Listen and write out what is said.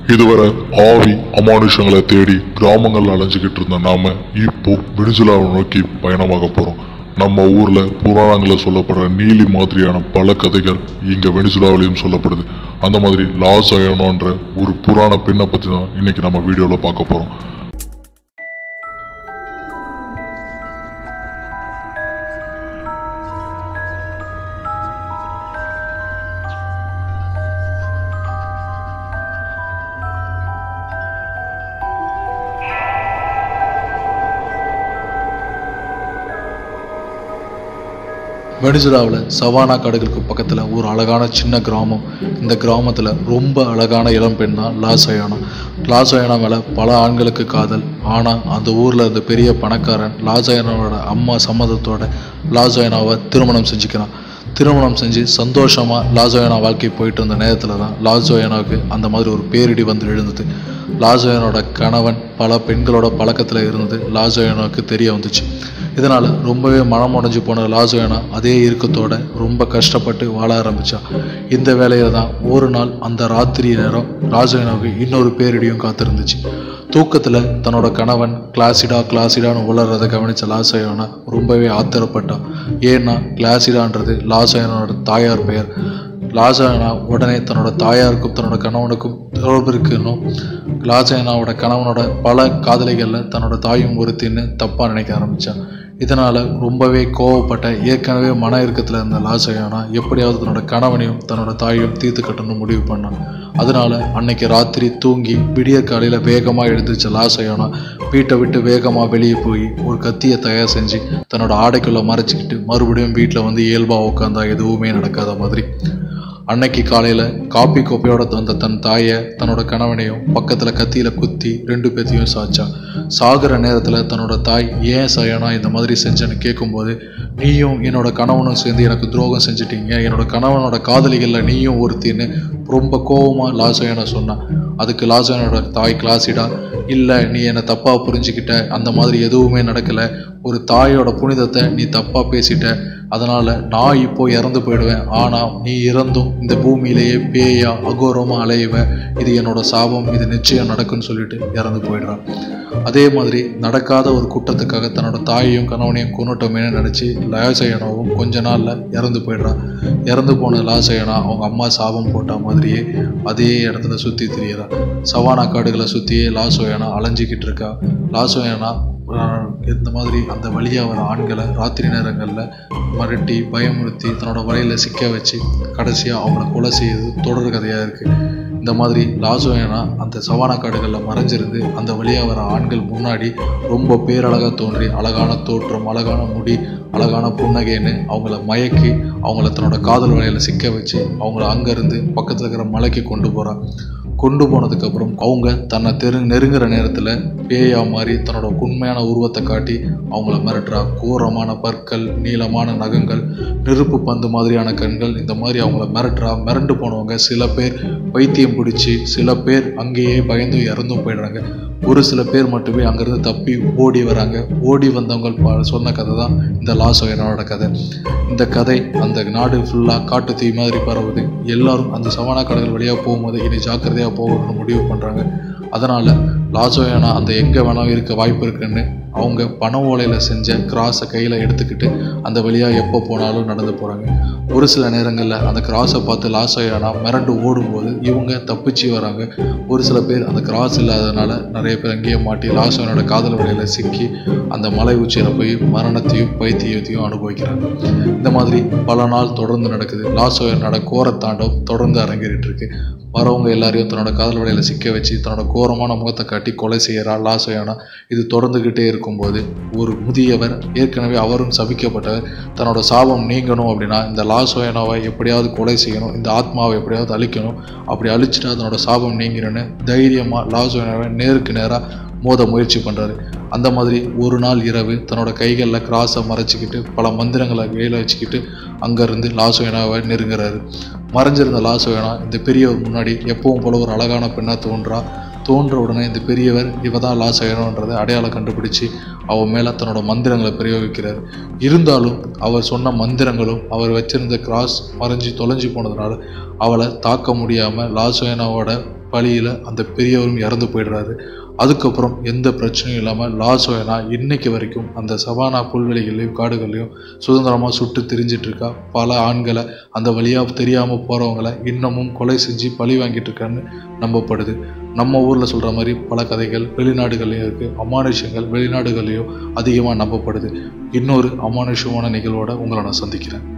இதுவரை ஆவி அமானுஷங்களை தேடி கிராமங்கள் அலைஞ்சுக்கிட்டு இருந்த நாம இப்போ வெனிசுலாவை நோக்கி பயணமாக போறோம் நம்ம ஊர்ல புராணங்களில் சொல்லப்படுற நீலி மாதிரியான பல கதைகள் இங்க வெனிசுலாவிலையும் சொல்லப்படுது அந்த மாதிரி லாஸ் அயனோன்ற ஒரு புராண பெண்ணை பத்தி தான் இன்னைக்கு நம்ம வீடியோல பார்க்க போறோம் வெனிசுலாவில் சவானா காடுகளுக்கு பக்கத்தில் ஒரு அழகான சின்ன கிராமம் இந்த கிராமத்தில் ரொம்ப அழகான இளம்பெண் தான் லாசயானா லாசயானா மேலே பல ஆண்களுக்கு காதல் ஆனால் அந்த ஊரில் இருந்த பெரிய பணக்காரன் லாசயானாவோட அம்மா சம்மதத்தோட லாசயானாவை திருமணம் செஞ்சுக்கிறான் திருமணம் செஞ்சு சந்தோஷமாக லாசோயனா வாழ்க்கை போயிட்டு இருந்த நேரத்தில் தான் லாசோயனாவுக்கு அந்த மாதிரி ஒரு பேரிடி வந்து எழுந்தது லாசோயனோட கணவன் பல பெண்களோட பழக்கத்தில் இருந்தது லாசோயனாவுக்கு தெரிய வந்துச்சு இதனால் ரொம்பவே மனம் உடைஞ்சு போன லாசோயனா அதே இறுக்கத்தோட ரொம்ப கஷ்டப்பட்டு வாழ ஆரம்பிச்சா இந்த வேலையில தான் ஒரு நாள் அந்த ராத்திரி நேரம் லாசோயனாவுக்கு இன்னொரு பேரிடியும் காத்திருந்துச்சு தூக்கத்தில் தன்னோட கணவன் கிளாசிடா கிளாசிடான்னு உளறதை கவனித்த லாசோயனா ரொம்பவே ஆத்திரப்பட்டான் ஏன்னா கிளாசிடான்றது லாசோயனோட தாயார் பெயர் லாசோயனா உடனே தன்னோட தாயாருக்கும் தன்னோட கணவனுக்கும் தொடர்பு இருக்குன்னும் லாசோயனாவோட கணவனோட பல காதலிகளில் தன்னோட தாயும் ஒருத்தின்னு தப்பாக நினைக்க ஆரம்பித்தான் இதனால் ரொம்பவே கோவப்பட்ட ஏற்கனவே மன இறுக்கத்தில் இருந்த லாசோயானா எப்படியாவது தன்னோட கணவனையும் தன்னோட தாயையும் தீர்த்து கட்டணும்னு முடிவு பண்ணான் அதனால அன்னைக்கு ராத்திரி தூங்கி விடிய காலையில் வேகமாக எழுந்திரிச்ச லாசோயானா வீட்டை விட்டு வேகமாக வெளியே போய் ஒரு கத்தியை தயார் செஞ்சு தன்னோட ஆடைக்குள்ளே மறைச்சிக்கிட்டு மறுபடியும் வீட்டில் வந்து இயல்பாக உட்காந்தா எதுவுமே நடக்காத மாதிரி அன்னைக்கு காலையில் காப்பி கோப்பையோட வந்த தன் தாயை தன்னோட கணவனையும் பக்கத்தில் கத்தியில் குத்தி ரெண்டு பேத்தையும் சாச்சா சாகிற நேரத்தில் தன்னோட தாய் ஏன் சயனா இந்த மாதிரி செஞ்சேன்னு கேட்கும்போது நீயும் என்னோட கணவனும் சேர்ந்து எனக்கு துரோகம் செஞ்சிட்டீங்க என்னோட கணவனோட காதலிகளில் நீயும் ஒருத்தின்னு ரொம்ப கோபமாக லாசோயனை சொன்னான் அதுக்கு லாசோயனோட தாய் கிளாசிடா இல்லை நீ என்னை தப்பாக புரிஞ்சுக்கிட்ட அந்த மாதிரி எதுவுமே நடக்கலை ஒரு தாயோட புனிதத்தை நீ தப்பாக பேசிட்ட அதனால் நான் இப்போ இறந்து போயிடுவேன் ஆனால் நீ இறந்தும் இந்த பூமியிலேயே பேயா அகோரமாக அலையுவேன் இது என்னோட சாபம் இது நிச்சயம் நடக்கும்னு சொல்லிட்டு இறந்து போயிடுறான் அதே மாதிரி நடக்காத ஒரு குற்றத்துக்காக தன்னோட தாயையும் கணவனையும் கொண்டுட்டோமேனு நினச்சி லாசயனாவும் கொஞ்ச நாளில் இறந்து போயிடுறான் இறந்து போன லாசயனா அவங்க அம்மா சாபம் போட்ட மாதிரியே அதே இடத்துல சுற்றி திரியிறான் சவானா காடுகளை சுற்றியே லாசோயனா அலைஞ்சிக்கிட்டு இருக்கா லாசோயனா இந்த மாதிரி அந்த வழியாக வர ஆண்களை ராத்திரி நேரங்களில் மிரட்டி பயமுறுத்தி தன்னோட வலையில் சிக்க வச்சு கடைசியாக அவங்கள கொலை செய்யுது தொடர் கதையாக இருக்குது இந்த மாதிரி லாசோயனா அந்த சவானா காடுகளில் மறைஞ்சிருந்து அந்த வழியாக வர ஆண்கள் முன்னாடி ரொம்ப பேரழகாக தோன்றி அழகான தோற்றம் அழகான முடி அழகான புன்னகைன்னு அவங்கள மயக்கி அவங்கள தன்னோட காதல் வலையில் சிக்க வச்சு அவங்கள அங்கேருந்து பக்கத்தில் இருக்கிற மலைக்கு கொண்டு போகிறான் கொண்டு போனதுக்கப்புறம் அவங்க தன்னை தெரு நெருங்குற நேரத்தில் பேயா மாதிரி தன்னோட உண்மையான உருவத்தை காட்டி அவங்கள மிரட்டுறா கோரமான பற்கள் நீளமான நகங்கள் நெருப்பு பந்து மாதிரியான கண்கள் இந்த மாதிரி அவங்கள மிரட்டுறா மிரண்டு போனவங்க சில பேர் பைத்தியம் பிடிச்சி சில பேர் அங்கேயே பயந்து இறந்தும் போயிடுறாங்க ஒரு சில பேர் மட்டுமே அங்கேருந்து தப்பி ஓடி வராங்க ஓடி வந்தவங்க சொன்ன கதை தான் இந்த லாசோயனோட கதை இந்த கதை அந்த நாடு ஃபுல்லாக காட்டு தீ மாதிரி பரவுது எல்லாரும் அந்த சவானா கடல் வழியாக போகும்போது இனி ஜாக்கிரதையாக போகணும்னு முடிவு பண்ணுறாங்க அதனால் லாசோயானா அந்த எங்கே வேணாலும் இருக்க வாய்ப்பு இருக்குன்னு அவங்க பண ஓலையில் செஞ்ச கிராஸை கையில் எடுத்துக்கிட்டு அந்த வழியாக எப்போ போனாலும் நடந்து போகிறாங்க ஒரு சில நேரங்களில் அந்த கிராஸை பார்த்து லாசோயானா மிரண்டு ஓடும்போது இவங்க தப்பிச்சு வராங்க ஒரு சில பேர் அந்த கிராஸ் இல்லாததுனால நிறைய பேர் அங்கேயே மாட்டி லாசோயனோட காதல் வழியில் சிக்கி அந்த மலை உச்சியில் போய் மரணத்தையும் பைத்தியத்தையும் அனுபவிக்கிறாங்க இந்த மாதிரி பல நாள் தொடர்ந்து நடக்குது லாசோயனோட கோரத்தாண்டம் தொடர்ந்து அரங்கேறிட்டு இருக்கு வரவங்க எல்லாரையும் தன்னோட காதல் வலையில் சிக்க வச்சு தன்னோட கோரமான முகத்தை காட்டி கொலை செய்கிறா லாசோயானா இது தொடர்ந்துக்கிட்டே இருக்கும்போது ஒரு முதியவர் ஏற்கனவே அவரும் சபிக்கப்பட்டவர் தன்னோட சாபம் நீங்கணும் அப்படின்னா இந்த லாசோயனாவை எப்படியாவது கொலை செய்யணும் இந்த ஆத்மாவை எப்படியாவது அழிக்கணும் அப்படி அழிச்சிட்டா தன்னோட சாபம் நீங்கிருன்னு தைரியமாக லாசோயனாவை நேருக்கு நேராக மோத முயற்சி பண்ணுறாரு அந்த மாதிரி ஒரு நாள் இரவு தன்னோட கைகளில் கிராஸை மறைச்சிக்கிட்டு பல மந்திரங்களை கையில் வச்சுக்கிட்டு அங்கேருந்து லாசோயனாவை நெருங்குறாரு மறைஞ்சிருந்த லாசோயனா இந்த பெரியவர் முன்னாடி எப்பவும் போல ஒரு அழகான பெண்ணாக தோன்றா தோன்ற உடனே இந்த பெரியவர் இவ தான் லாஸ் ஆயிடும்ன்றதை அடையாளம் கண்டுபிடிச்சு அவன் மேலே தன்னோட மந்திரங்களை பிரயோகிக்கிறார் இருந்தாலும் அவர் சொன்ன மந்திரங்களும் அவர் வச்சிருந்த கிராஸ் மறைஞ்சு தொலைஞ்சு போனதுனால அவளை தாக்க முடியாமல் லாசோயனாவோட பழியில் அந்த பெரியவரும் இறந்து போயிடுறாரு அதுக்கப்புறம் எந்த பிரச்சனையும் இல்லாமல் லாசோயனா இன்னைக்கு வரைக்கும் அந்த சவானா புல்வெளிகள்லையும் காடுகள்லையும் சுதந்திரமாக சுட்டு திரிஞ்சிட்டு இருக்கா பல ஆண்களை அந்த வழியாக தெரியாமல் போகிறவங்கள இன்னமும் கொலை செஞ்சு பழி வாங்கிட்டு இருக்கான்னு நம்பப்படுது நம்ம ஊரில் சொல்கிற மாதிரி பல கதைகள் வெளிநாடுகள்லையும் இருக்குது அமானுஷங்கள் வெளிநாடுகள்லையும் அதிகமாக நம்பப்படுது இன்னொரு அமானுஷமான நிகழ்வோட உங்களை நான் சந்திக்கிறேன்